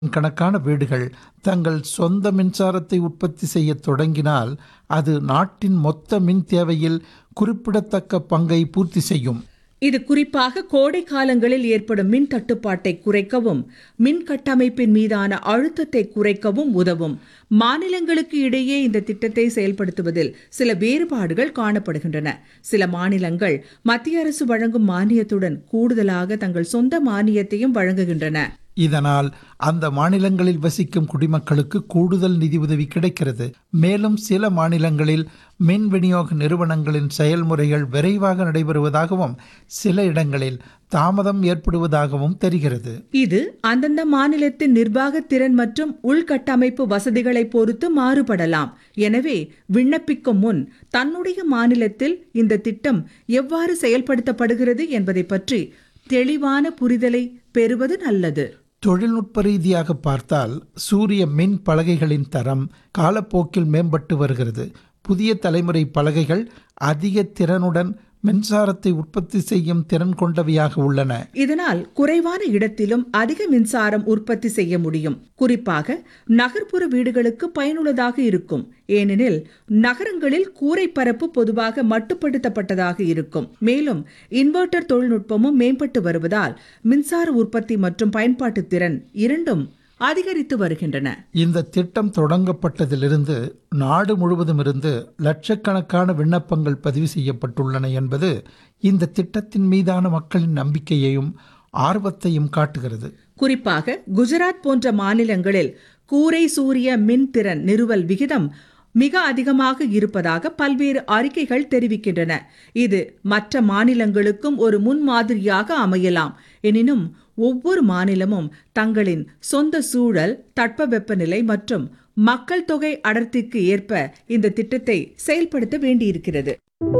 கணக்கான வீடுகள் தங்கள் சொந்த மின்சாரத்தை உற்பத்தி செய்யத் தொடங்கினால் அது நாட்டின் மொத்த மின் தேவையில் குறிப்பிடத்தக்க பங்கை பூர்த்தி செய்யும் இது குறிப்பாக கோடை காலங்களில் ஏற்படும் மின் தட்டுப்பாட்டை குறைக்கவும் மின் கட்டமைப்பின் மீதான அழுத்தத்தை குறைக்கவும் உதவும் மாநிலங்களுக்கு இடையே இந்த திட்டத்தை செயல்படுத்துவதில் சில வேறுபாடுகள் காணப்படுகின்றன சில மாநிலங்கள் மத்திய அரசு வழங்கும் மானியத்துடன் கூடுதலாக தங்கள் சொந்த மானியத்தையும் வழங்குகின்றன இதனால் அந்த மாநிலங்களில் வசிக்கும் குடிமக்களுக்கு கூடுதல் நிதியுதவி கிடைக்கிறது மேலும் சில மாநிலங்களில் மின் விநியோக நிறுவனங்களின் செயல்முறைகள் விரைவாக நடைபெறுவதாகவும் சில இடங்களில் தாமதம் ஏற்படுவதாகவும் தெரிகிறது இது அந்தந்த மாநிலத்தின் நிர்வாக திறன் மற்றும் உள்கட்டமைப்பு வசதிகளை பொறுத்து மாறுபடலாம் எனவே விண்ணப்பிக்கும் முன் தன்னுடைய மாநிலத்தில் இந்த திட்டம் எவ்வாறு செயல்படுத்தப்படுகிறது என்பதை பற்றி தெளிவான புரிதலை பெறுவது நல்லது தொழில்நுட்ப ரீதியாக பார்த்தால் சூரிய மின் பலகைகளின் தரம் காலப்போக்கில் மேம்பட்டு வருகிறது புதிய தலைமுறை பலகைகள் அதிக திறனுடன் மின்சாரத்தை உற்பத்தி செய்யும் திறன் கொண்டவையாக உள்ளன இதனால் குறைவான இடத்திலும் அதிக மின்சாரம் உற்பத்தி செய்ய முடியும் குறிப்பாக நகர்ப்புற வீடுகளுக்கு பயனுள்ளதாக இருக்கும் ஏனெனில் நகரங்களில் கூரை பரப்பு பொதுவாக மட்டுப்படுத்தப்பட்டதாக இருக்கும் மேலும் இன்வெர்ட்டர் தொழில்நுட்பமும் மேம்பட்டு வருவதால் மின்சார உற்பத்தி மற்றும் பயன்பாட்டு திறன் இரண்டும் அதிகரித்து வருகின்றன இந்த திட்டம் தொடங்கப்பட்டதிலிருந்து நாடு முழுவதும் இருந்து லட்சக்கணக்கான விண்ணப்பங்கள் பதிவு செய்யப்பட்டுள்ளன என்பது இந்த திட்டத்தின் மீதான மக்களின் நம்பிக்கையையும் ஆர்வத்தையும் காட்டுகிறது குறிப்பாக குஜராத் போன்ற மாநிலங்களில் கூரை சூரிய மின் திறன் நிறுவல் விகிதம் மிக அதிகமாக இருப்பதாக பல்வேறு அறிக்கைகள் தெரிவிக்கின்றன இது மற்ற மாநிலங்களுக்கும் ஒரு முன்மாதிரியாக அமையலாம் எனினும் ஒவ்வொரு மாநிலமும் தங்களின் சொந்த சூழல் தட்பவெப்பநிலை மற்றும் மக்கள் தொகை அடர்த்திக்கு ஏற்ப இந்த திட்டத்தை செயல்படுத்த வேண்டியிருக்கிறது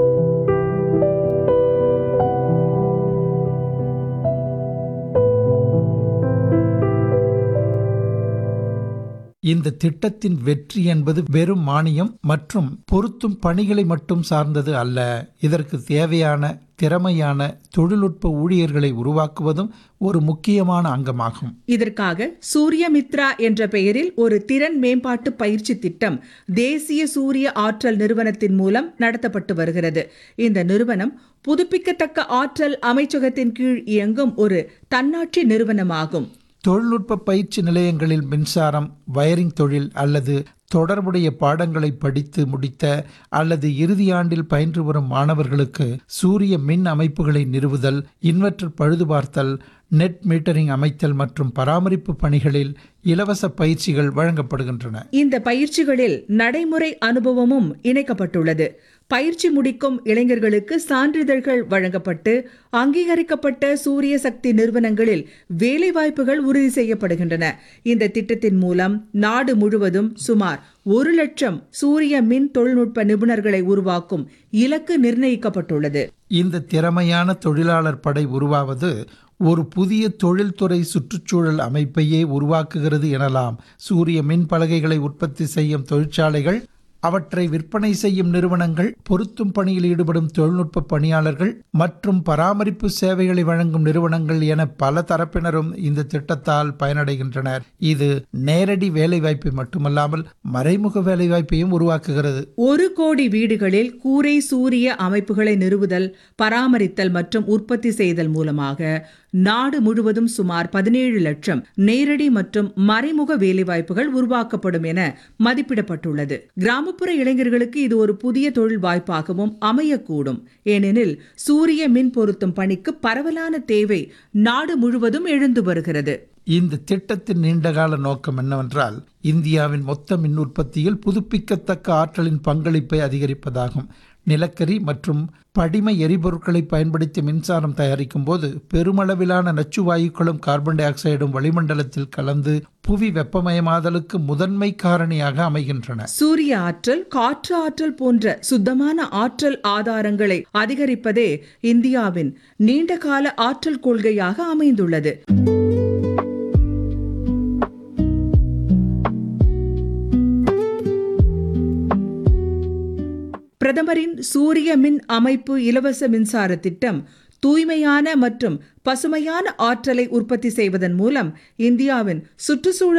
இந்த திட்டத்தின் வெற்றி என்பது வெறும் மானியம் மற்றும் பொருத்தும் பணிகளை மட்டும் சார்ந்தது அல்ல இதற்கு தேவையான திறமையான தொழில்நுட்ப ஊழியர்களை உருவாக்குவதும் ஒரு முக்கியமான அங்கமாகும் இதற்காக சூரியமித்ரா என்ற பெயரில் ஒரு திறன் மேம்பாட்டு பயிற்சி திட்டம் தேசிய சூரிய ஆற்றல் நிறுவனத்தின் மூலம் நடத்தப்பட்டு வருகிறது இந்த நிறுவனம் புதுப்பிக்கத்தக்க ஆற்றல் அமைச்சகத்தின் கீழ் இயங்கும் ஒரு தன்னாட்சி நிறுவனமாகும் தொழில்நுட்ப பயிற்சி நிலையங்களில் மின்சாரம் வயரிங் தொழில் அல்லது தொடர்புடைய பாடங்களை படித்து முடித்த அல்லது இறுதி ஆண்டில் பயின்று வரும் மாணவர்களுக்கு சூரிய மின் அமைப்புகளை நிறுவுதல் இன்வெர்டர் பழுதுபார்த்தல் நெட் மீட்டரிங் அமைத்தல் மற்றும் பராமரிப்பு பணிகளில் இலவச பயிற்சிகள் வழங்கப்படுகின்றன இந்த பயிற்சிகளில் நடைமுறை அனுபவமும் இணைக்கப்பட்டுள்ளது பயிற்சி முடிக்கும் இளைஞர்களுக்கு சான்றிதழ்கள் வழங்கப்பட்டு அங்கீகரிக்கப்பட்ட சூரிய சக்தி நிறுவனங்களில் வேலைவாய்ப்புகள் உறுதி செய்யப்படுகின்றன இந்த திட்டத்தின் மூலம் நாடு முழுவதும் சுமார் ஒரு லட்சம் சூரிய மின் தொழில்நுட்ப நிபுணர்களை உருவாக்கும் இலக்கு நிர்ணயிக்கப்பட்டுள்ளது இந்த திறமையான தொழிலாளர் படை உருவாவது ஒரு புதிய தொழில்துறை சுற்றுச்சூழல் அமைப்பையே உருவாக்குகிறது எனலாம் சூரிய மின் பலகைகளை உற்பத்தி செய்யும் தொழிற்சாலைகள் அவற்றை விற்பனை செய்யும் நிறுவனங்கள் பொருத்தும் பணியில் ஈடுபடும் தொழில்நுட்ப பணியாளர்கள் மற்றும் பராமரிப்பு சேவைகளை வழங்கும் நிறுவனங்கள் என பல தரப்பினரும் இந்த திட்டத்தால் பயனடைகின்றனர் இது நேரடி வேலைவாய்ப்பை மட்டுமல்லாமல் மறைமுக வேலைவாய்ப்பையும் உருவாக்குகிறது ஒரு கோடி வீடுகளில் கூரை சூரிய அமைப்புகளை நிறுவுதல் பராமரித்தல் மற்றும் உற்பத்தி செய்தல் மூலமாக நாடு முழுவதும் சுமார் பதினேழு லட்சம் நேரடி மற்றும் மறைமுக வேலைவாய்ப்புகள் உருவாக்கப்படும் என மதிப்பிடப்பட்டுள்ளது கிராமப்புற இளைஞர்களுக்கு இது ஒரு புதிய தொழில் வாய்ப்பாகவும் அமையக்கூடும் ஏனெனில் சூரிய மின் பொருத்தும் பணிக்கு பரவலான தேவை நாடு முழுவதும் எழுந்து வருகிறது இந்த திட்டத்தின் நீண்டகால நோக்கம் என்னவென்றால் இந்தியாவின் மொத்த மின் உற்பத்தியில் புதுப்பிக்கத்தக்க ஆற்றலின் பங்களிப்பை அதிகரிப்பதாகும் நிலக்கரி மற்றும் படிம எரிபொருட்களை பயன்படுத்தி மின்சாரம் தயாரிக்கும் போது பெருமளவிலான நச்சு வாயுக்களும் கார்பன் டை ஆக்சைடும் வளிமண்டலத்தில் கலந்து புவி வெப்பமயமாதலுக்கு முதன்மை காரணியாக அமைகின்றன சூரிய ஆற்றல் காற்று ஆற்றல் போன்ற சுத்தமான ஆற்றல் ஆதாரங்களை அதிகரிப்பதே இந்தியாவின் நீண்டகால ஆற்றல் கொள்கையாக அமைந்துள்ளது பிரதமரின் சூரிய மின் அமைப்பு இலவச மின்சார திட்டம் தூய்மையான மற்றும் பசுமையான ஆற்றலை உற்பத்தி செய்வதன் மூலம் இந்தியாவின் சுற்றுச்சூழல்